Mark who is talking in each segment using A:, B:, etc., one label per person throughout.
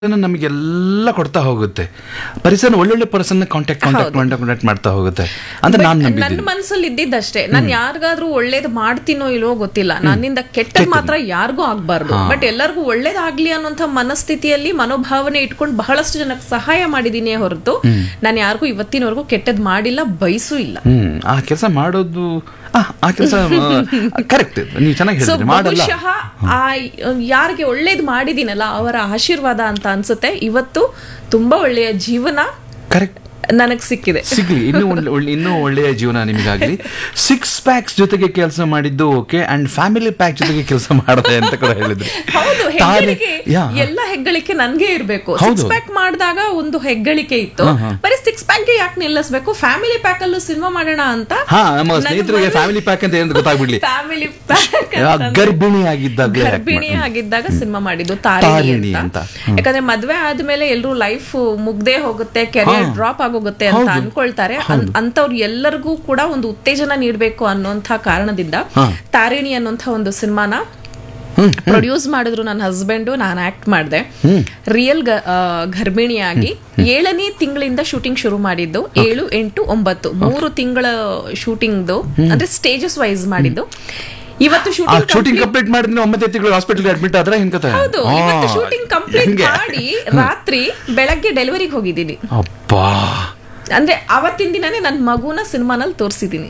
A: ನಮಗೆಲ್ಲ ಕೊಡ್ತಾ ಹೋಗುತ್ತೆ ಪರಿಸರ ಒಳ್ಳೊಳ್ಳೆ ಪರ್ಸನ್ ಕಾಂಟ್ಯಾಕ್ಟ್ ಕಾಂಟ್ಯಾಕ್ಟ್ ಕಾಂಟ್ಯಾಕ್ಟ್ ಮಾಡ್ತಾ ಹೋಗುತ್ತೆ ಅಂತ ನಾನು
B: ನನ್ನ
A: ನಂಬಿದ್ದೀನಿ
B: ಮನ್ಸಲ್ಲಿ ಇದ್ದಿದ್ದಷ್ಟೇ ನಾನು ಯಾರಿಗಾದ್ರೂ ಒಳ್ಳೇದ್ ಮಾಡ್ತೀನೋ ಇಲ್ವೋ ಗೊತ್ತಿಲ್ಲ ನನ್ನಿಂದ ಕೆಟ್ಟದ್ ಮಾತ್ರ ಯಾರಿಗೂ ಆಗ್ಬಾರ್ದು ಬಟ್ ಎಲ್ಲರಿಗೂ ಒಳ್ಳೇದಾಗ್ಲಿ ಅನ್ನೋಂಥ ಮನಸ್ಥಿತಿಯಲ್ಲಿ ಮನೋಭಾವನೆ ಇಟ್ಕೊಂಡು ಬಹಳಷ್ಟು ಜನಕ್ಕೆ ಸಹಾಯ ಮಾಡಿದೀನಿ ಹೊರತು ನಾನು ಯಾರಿಗೂ ಇವತ್ತಿನವರೆಗೂ ಕೆಟ್ಟದ್ ಮಾಡಿಲ್ಲ ಬಯಸೂ ಇಲ್ಲ
A: ಹ್ಮ್ ಆ ಕೆಲಸ ಮಾಡೋದು ಆ, ಆ ಕೆಲಸ ಕರೆಕ್ಟ್ ನೀವು ಚೆನ್ನಾಗಿ
B: ಸೊ
A: ಹೇಳಿದ್ರಿ ಮಾಡಲ್ಲ
B: ಬಹುಶಃ ಆ ಯಾರಿಗೆ ಒಳ್ಳೇದ್ ಮಾಡಿದೀನಲ್ಲ ಅವರ ಆಶೀರ್ವಾದ ಅಂತ ಅನ್ಸುತ್ತೆ ಇವತ್ತು ತುಂಬಾ ಒಳ್ಳೆಯ ಜೀವನ
A: ಕರೆಕ್ಟ್
B: ನನಗ್ ಸಿಕ್ಕಿದೆ
A: ಸಿಗ್ಲಿ ಇನ್ನೂ ಒಳ್ಳೆ ಒಳ್ಳೆ- ಇನ್ನೂ ಒಳ್ಳೆಯ ಜೀವನ ನಿಮಗಾಗ್ಲಿ ಸಿಕ್ಸ್ ಪ್ಯಾಕ್ಸ್ ಜೊತೆಗೆ ಕೆಲಸ ಮಾಡಿದ್ದು ಓಕೆ ಅಂಡ್ ಫ್ಯಾಮಿಲಿ ಪ್ಯಾಕ್ ಜೊತೆಗೆ ಕೆಲಸ ಮಾಡದೆ ಅಂತ ಕೂಡ ಹೇಳಿದ್ರಿ
B: ಹೌದು
A: ತಾನೇ-
B: ಹೆಗ್ಗಳಿಕೆ
A: ಯಾ.
B: ಎಲ್ಲ ಹೆಗ್ಗಳಿಕೆ ನನ್ಗೆ ಇರ್ಬೇಕು
A: ಹೌದು.
B: ಸಿಕ್ಸ್ ಪ್ಯಾಕ್ ಮಾಡಿದಾಗ ಒಂದು ಹೆಗ್ಗಳಿಕೆ ಇತ್ತು ಬರೀ ಸಿಕ್ಸ್ ಪ್ಯಾಕ್ ಗೆ ಯಾಕೆ ನಿಲ್ಲಿಸ್ಬೇಕು ಫ್ಯಾಮಿಲಿ ಪ್ಯಾಕ್ ಅಲ್ಲೂ ಸಿನಿಮಾ ಮಾಡೋಣ ಅಂತ
A: ಹಾ ನಮ್ಮ ಸ್ನೇಹಿತರಿಗೆ ಫ್ಯಾಮಿಲಿ ಪ್ಯಾಕ್ ಅಂತ ಏನು ಗೊತ್ತಾಗ್ಬಿಡ್ಲಿ
B: ಫ್ಯಾಮಿಲಿ ಪ್ಯಾಕ್
A: ಆ, ಗರ್ಭಿಣಿ ಆಗಿದ್ದಾಗಲೇ ಯಾಕೆ
B: ಗರ್ಭಿಣಿ
A: ಮಾಡಿ-
B: ಆಗಿದ್ದಾಗ ಸಿನಿಮಾ ಮಾಡಿದ್ದು
A: ತಾರಿಣಿ
B: ತಾರಿಣಿ
A: ಅಂತ.
B: ಅಂತ ಯಾಕಂದ್ರೆ ಮದ್ವೆ ಆದ್ಮೇಲೆ ಎಲ್ರು ಲೈಫ್ ಮುಗ್ದೇ ಹೋಗುತ್ತೆ ಕೆರಿಯರ್ ಡ್ರಾಪ್ ಆಗೋಗುತ್ತೆ ಅಂತ ಅನ್ಕೊಳ್ತಾರೆ ಅನ್- ಅಂತವ್ರು ಎಲ್ಲರಿಗೂ ಕೂಡ ಒಂದು ಉತ್ತೇಜನ ನೀಡಬೇಕು ಅನ್ನೋಂಥ ಕಾರಣದಿಂದ ತಾರಿಣಿ ಅನ್ನೋಂಥ ಒಂದು ಸಿನಿಮಾನ
A: ಹ್ಮ್.
B: ಪ್ರೊಡ್ಯೂಸ್ ಮಾಡಿದ್ರು ನನ್ನ ಹಸ್ಬೆಂಡು ನಾನು ಆಕ್ಟ್ ಮಾಡಿದೆ ರಿಯಲ್ ಗರ್ಭಿಣಿಯಾಗಿ ಏಳನೇ ತಿಂಗಳಿಂದ ಶೂಟಿಂಗ್ ಶುರು ಮಾಡಿದ್ದು ಏಳು ಎಂಟು ಒಂಬತ್ತು ಮೂರು ತಿಂಗಳ ಶೂಟಿಂಗ್ದು ಅಂದ್ರೆ ಸ್ಟೇಜಸ್ ವೈಸ್ ಮಾಡಿದ್ದು ಇವತ್ತು
A: ಆ
B: ಶೂಟಿಂಗ್
A: ಶೂಟಿಂಗ್ ಕಂಪ್ಲೀಟ್ ಮಾಡಿದ್ರೆ ಒಂಬತ್ತೆ ತಿಂಗಳು ಹಾಸ್ಪಿಟಲ್ ಅಡ್ಮಿಟ್ ಆದ್ರೆ ಹಿಂಗ್ ಕತೆ
B: ಹೌದು ಇವತ್ತು ಶೂಟಿಂಗ್ ಕಂಪ್ಲೀಟ್ ಮಾಡಿ ರಾತ್ರಿ ಬೆಳಗ್ಗೆ ಡೆಲಿವರಿಗೆ ಹೋಗಿದ್ದೀನಿ
A: ಅಪ್ಪಾ
B: ಅಂದ್ರೆ ಅವತ್ತಿನ ದಿನನೇ ನನ್ನ ಮಗುನ ಸಿನಿಮಾನಲ್ಲಿ ತೋರಿಸಿದೀನಿ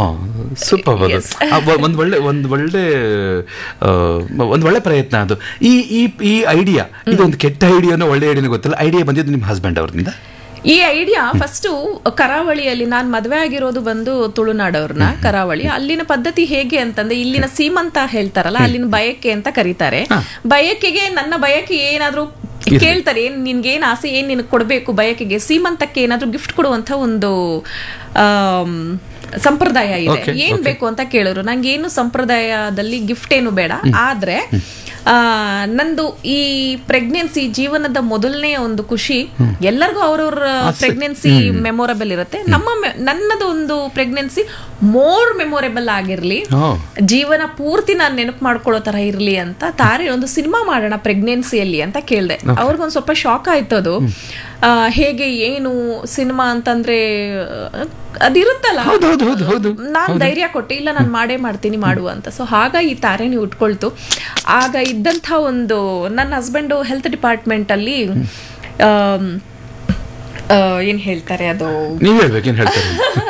A: ಸೂಪರ್ ಅದು
B: Yes.
A: ಆ, ಒ- ಒಂದ್ ಒಳ್ಳೆ ಒಂದ್ ಒಳ್ಳೆ ಆ, ಒಂದ್ ಒಳ್ಳೆ ಪ್ರಯತ್ನ ಅದು ಈ ಈ ಈ ಐಡಿಯಾ ಇದು ಒಂದು ಕೆಟ್ಟ ಐಡಿಯಾನೋ ಒಳ್ಳೆ ಐಡಿಯಾನೋ ಗೊತ್ತಿಲ್ಲ ಐಡಿಯಾ ಬಂದಿದ್ದು ನಿಮ್ಮ ಹಸ್ಬೆಂಡ್ ಅವ್ರಿಂದ
B: ಈ ಐಡಿಯಾ ಫಸ್ಟ್ ಕರಾವಳಿಯಲ್ಲಿ ನಾನ್ ಮದ್ವೆ ಆಗಿರೋದು ಬಂದು ತುಳುನಾಡವ್ರನ್ನ ಕರಾವಳಿ ಅಲ್ಲಿನ ಪದ್ಧತಿ ಹೇಗೆ ಅಂತಂದ್ರೆ ಇಲ್ಲಿನ ಸೀಮಂತ ಹೇಳ್ತಾರಲ್ಲ ಅಲ್ಲಿನ ಬಯಕೆ ಅಂತ ಕರೀತಾರೆ ಬಯಕೆಗೆ ನನ್ನ ಬಯಕೆ ಏನಾದ್ರೂ ಕೇಳ್ತಾರೆ ಏನ್ ನಿನ್ಗೇನ್ ಆಸೆ ಏನ್ ನಿನಗೆ ಕೊಡ್ಬೇಕು ಬಯಕೆಗೆ ಸೀಮಂತಕ್ಕೆ ಏನಾದ್ರೂ ಗಿಫ್ಟ್ ಕೊಡುವಂತ ಒಂದು ಆಮ್, ಸಂಪ್ರದಾಯ ಇದೆ
A: Okay,
B: ಏನ್ ಬೇಕು ಅಂತ ಕೇಳಿದ್ರು ನಂಗೆ ಏನು ಸಂಪ್ರದಾಯದಲ್ಲಿ ಗಿಫ್ಟ್ ಏನು ಬೇಡ ಆದ್ರೆ ಆ, ನಂದು ಈ ಪ್ರೆಗ್ನೆನ್ಸಿ ಜೀವನದ ಮೊದಲನೇ ಒಂದು ಖುಷಿ ಎಲ್ಲರಿಗೂ ಅವ್ರವ್ರ ಪ್ರೆಗ್ನೆನ್ಸಿ ಮೆಮೊರಬಲ್ ಇರುತ್ತೆ ನಮ್ಮ ಮೆ- ನನ್ನದು ಒಂದು ಪ್ರೆಗ್ನೆನ್ಸಿ ಮೋರ್ ಮೆಮೊರೇಬಲ್ ಆಗಿರ್ಲಿ
A: ಓ
B: ಜೀವನ ಪೂರ್ತಿ ನಾನು ನೆನಪು ಮಾಡ್ಕೊಳ್ಳೋ ತರ ಇರ್ಲಿ ಅಂತ ತಾರೆ ಒಂದು ಸಿನಿಮಾ ಮಾಡೋಣ ಪ್ರೆಗ್ನೆನ್ಸಿಯಲ್ಲಿ ಅಂತ ಕೇಳ್ದೆ ಅವ್ರಿಗೊಂದು ಸ್ವಲ್ಪ ಶಾಕ್ ಆಯ್ತು ಅದು ಆ, ಹೇಗೆ ಏನು ಸಿನಿಮಾ ಅಂತಂದ್ರೆ ಆ, ಅದಿರುತ್ತಲ್ಲ
A: ಹೌದು ಹೌದು ಹೌದು ಹೌದು
B: ನಾನ್ ಧೈರ್ಯ ಕೊಟ್ಟೆ ಇಲ್ಲ ನಾನು ಮಾಡೇ ಮಾಡ್ತೀನಿ ಮಾಡುವ ಅಂತ ಸೊ ಹಾಗಾಗಿ ಈ ತಾರೇನಿ ಉಟ್ಕೊಳ್ತು ಆಗ ಇದ್ದಂಥ ಒಂದು ನನ್ನ ಹಸ್ಬೆಂಡು ಹೆಲ್ತ್ ಡಿಪಾರ್ಟ್ಮೆಂಟ್ ಅಲ್ಲಿ ಆಮ್, ಆ, ಏನ್ ಹೇಳ್ತಾರೆ ಅದು
A: ನೀವ್ ಹೇಳ್ಬೇಕೇನ್ ಹೇಳ್ತಾರೆ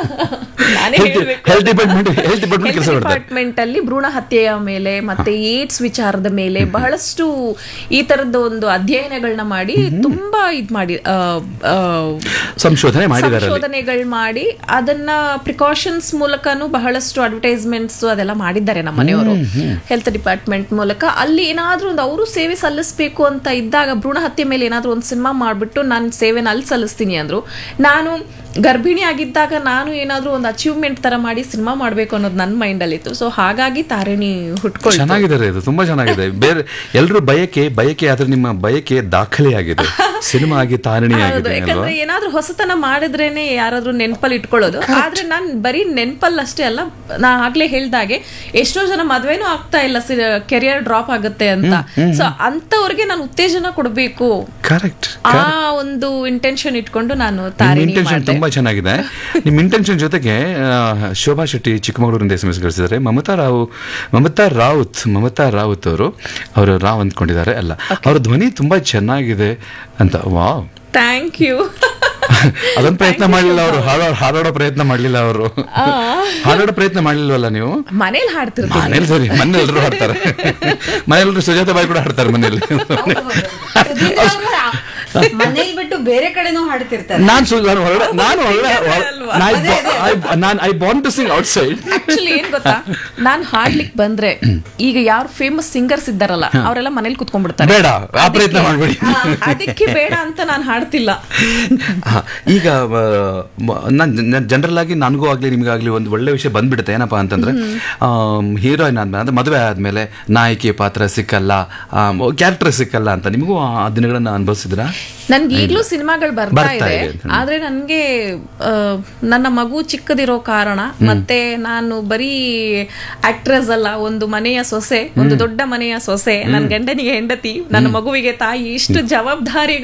B: ನಾನೇ ಹೇಳ್ಬೇಕು
A: ಹೆಲ್ತ್ ಡಿಪಾರ್ಟ್ಮೆಂಟ್ ಹೆಲ್ತ್ ಡಿಪಾರ್ಟ್ಮೆಂಟ್ ಕೆಲಸ ಮಾಡ್ತಾರೆ
B: ಡಿಪಾರ್ಟ್ಮೆಂಟ್ ಅಲ್ಲಿ ಭ್ರೂಣ ಹತ್ಯೆಯ ಮೇಲೆ ಮತ್ತೆ ಏಡ್ಸ್ ವಿಚಾರದ ಮೇಲೆ ಬಹಳಷ್ಟು ಈ ತರದ ಒಂದು ಅಧ್ಯಯನಗಳನ್ನ ಮಾಡಿ ತುಂಬಾ ಇದ್ ಮಾಡಿ ಆ, ಆ,
A: ಸಂಶೋಧನೆ ಮಾಡಿದ್ದಾರೆ ಅಲ್ಲಿ
B: ಸಂಶೋಧನೆಗಳು ಮಾಡಿ ಅದನ್ನ ಪ್ರಿಕಾಷನ್ಸ್ ಮೂಲಕನೂ ಬಹಳಷ್ಟು ಅಡ್ವರ್ಟೈಸ್ಮೆಂಟ್ಸ್ ಅದೆಲ್ಲ ಮಾಡಿದ್ದಾರೆ ನಮ್ಮ ಮನೆಯವರು ಹೆಲ್ತ್ ಡಿಪಾರ್ಟ್ಮೆಂಟ್ ಮೂಲಕ ಅಲ್ಲಿ ಏನಾದ್ರೂ ಒಂದು ಅವರು ಸೇವೆ ಸಲ್ಲಿಸಬೇಕು ಅಂತ ಇದ್ದಾಗ ಭ್ರೂಣ ಹತ್ಯೆ ಮೇಲೆ ಏನಾದ್ರೂ ಒಂದು ಸಿನಿಮಾ ಮಾಡ್ಬಿಟ್ಟು ನಾನು ಸೇವೆನ ಅಲ್ಲಿ ಸಲ್ಲಿಸ್ತೀನಿ ಅಂದ್ರು ನಾನು ಗರ್ಭಿಣಿ ಆಗಿದ್ದಾಗ ನಾನು ಏನಾದ್ರೂ ಒಂದು ಅಚೀವ್ಮೆಂಟ್ ತರ ಮಾಡಿ ಸಿನಿಮಾ ಮಾಡ್ಬೇಕು ಅನ್ನೋದು ನನ್ನ ಮೈಂಡ್ ಅಲ್ಲಿ ಇತ್ತು ಸೊ ಹಾಗಾಗಿ ತಾರಿಣಿ ಹುಟ್ಕೊಳ್ತು
A: ಚೆನ್ನಾಗಿದೆ ಇದು ತುಂಬಾ ಚೆನ್ನಾಗಿದೆ ಬೇರೆ ಎಲ್ರು ಬಯಕೆ ಬಯಕೆ ಆದ್ರೆ ನಿಮ್ಮ ಬಯಕೆ ದಾಖಲೆ ಆಗಿದೆ ಸಿನಿಮಾ ಆಗಿ ತಾರಣಿ
B: ಹೌದು
A: ಆಗಿದೆ ಅಲ್ವಾ
B: ಯಾಕಂದ್ರೆ ಏನಾದ್ರೂ ಹೊಸತನ ಮಾಡಿದ್ರೇನೆ ಯಾರಾದ್ರೂ ನೆನ್ಪಲ್ಲಿ ಇಟ್ಕೊಳ್ಳೋದು ಆದ್ರೆ ನಾನ್ ಬರೀ ನೆನ್ಪಲ್ಲಿ ಅಷ್ಟೇ ಅಲ್ಲ ನಾ ಆಗ್ಲೇ ಹೇಳ್ದಾಗೆ ಎಷ್ಟೋ ಜನ ಮದ್ವೆನೂ ಆಗ್ತಾ ಇಲ್ಲ ಕೆರಿಯರ್ ಡ್ರಾಪ್ ಆಗುತ್ತೆ ಅಂತ ಸೊ ಅಂತವ್ರಿಗೆ ನಾನು ಉತ್ತೇಜನ ಕೊಡ್ಬೇಕು
A: ಕರೆಕ್ಟ್
B: ಆ ಒಂದು ಇಂಟೆನ್ಷನ್ ಇಟ್ಕೊಂಡು ನಾನು
A: ನಿಮ್ಮ
B: ತಾರಿಣಿ
A: ಇಂಟೆನ್ಷನ್
B: ಮಾಡ್ದೆ
A: ತುಂಬಾ ಚೆನ್ನಾಗಿದೆ ನಿಮ್ಮ ಇಂಟೆನ್ಷನ್ ಜೊತೆಗೆ ಆ, ಶೋಭಾ ಶೆಟ್ಟಿ ಚಿಕ್ಕಮಗಳೂರಿಂದ ಎಸ್ ಎಂ ಎಸ್ ಕಳಿಸಿದ್ದಾರೆ ಮಮತಾ ರಾವ್ ಮಮತಾ ರಾವುತ್ ಮಮತಾ ರಾವುತ್ ಅವರು ಅವರು ರಾವ್ ಅಂದ್ಕೊಂಡಿದ್ದಾರೆ ಅಲ್ಲ ಅವರ ಧ್ವನಿ ತುಂಬಾ ಚೆನ್ನಾಗಿದೆ ಅಂತ ವಾವ್
B: ಥ್ಯಾಂಕ್ ಯು
A: ಅದೊಂದು ಪ್ರಯತ್ನ ಮಾಡಲಿಲ್ಲ ಅವರು ಹಾಡೋ ಹಾಡಾಡೋ ಪ್ರಯತ್ನ ಮಾಡಲಿಲ್ಲ ಅವರು ಹಾಡಾಡೋ ಪ್ರಯತ್ನ ಮಾಡಲಿಲ್ವಲ್ಲ ನೀವು
B: ಮನೇಲಿ ಹಾಡ್ತಿರ್ತೀನಿ
A: ಮನೇಲಿ ಸರಿ ಮನೇಲಿ ಎಲ್ಲರೂ ಹಾಡ್ತಾರೆ ಮನೇಲಿ ಸುಜಾತ ಬಾಯಿ ಕೂಡ ಹಾಡ್ತಾರೆ ಮನೇಲಿ
C: ಮನೇಲಿ ಬಿಟ್ಟು ಬೇರೆ ಕಡೆನೂ ಹಾಡ್ತಿರ್ತಾರೆ
A: ನಾನು ಸು ನಾನು ಹೊರಗಡೆ ನಾನು ಹೊರಗಡೆ
B: ಅಲ್ವಾ?
A: ನಾನು I want to sing outside
B: actually ಏನ್ ಗೊತ್ತಾ ನಾನ್ ಹಾಡ್ಲಿಕ್ ಬಂದ್ರೆ ಈಗ ಯಾರು ಫೇಮಸ್ ಸಿಂಗರ್ಸ್ ಇದ್ದಾರಲ್ಲ ಅವರೆಲ್ಲ ಮನೇಲಿ ಕುತ್ಕೊಂಡ್ಬಿಡ್ತಾರೆ
A: ಬೇಡ ಆ ಪ್ರಯತ್ನ ಮಾಡಬೇಡಿ
B: ಅದಕ್ಕೆ ಬೇಡ ಅಂತ ನಾನು ಹಾಡ್ತಿಲ್ಲ
A: ಹಾ, ಈಗ ನಾನು ಜನರಲ್ ಆಗಿ ನನಗೂ ಆಗ್ಲಿ ನಿಮಗಾಗ್ಲಿ ಒಂದು ಒಳ್ಳೆ ವಿಷಯ ಬಂದ್ಬಿಡುತ್ತೆ ಏನಪ್ಪಾ ಅಂತಂದ್ರೆ ಹೀರೋಯಿನ್ ಆದ್ಮೇಲೆ ಅಂದ್ರೆ ಮದುವೆ ಆದ್ಮೇಲೆ ನಾಯಕಿ ಪಾತ್ರ ಸಿಕ್ಕಲ್ಲ ಕ್ಯಾರೆಕ್ಟರ್ ಸಿಕ್ಕಲ್ಲ ಅಂತ ನಿಮಗೂ ಆ ದಿನಗಳನ್ನ ಅನುಭವಿಸಿದ್ರಾ
B: ನನ್ಗೆ ಈಗಲೂ ಸಿನಿಮಾಗಳು ಬರ್ತಾ
A: ಬರ್ತಾ
B: ಇದೆ
A: ಇದೆ ಅಂತ.
B: ಆದ್ರೆ ನನ್ಗೆ ಆ, ನನ್ನ ಮಗು ಚಿಕ್ಕದಿರೋ ಕಾರಣ ಮತ್ತೆ ನಾನು ಬರೀ ಆಕ್ಟ್ರೆಸ್ ಅಲ್ಲ ಒಂದು ಮನೆಯ ಸೊಸೆ ಒಂದು ದೊಡ್ಡ ಮನೆಯ ಸೊಸೆ ನನ್ನ ಗಂಡನಿಗೆ ಹೆಂಡತಿ ನನ್ನ ಮಗುವಿಗೆ ತಾಯಿ ಇಷ್ಟು ಜವಾಬ್ದಾರಿ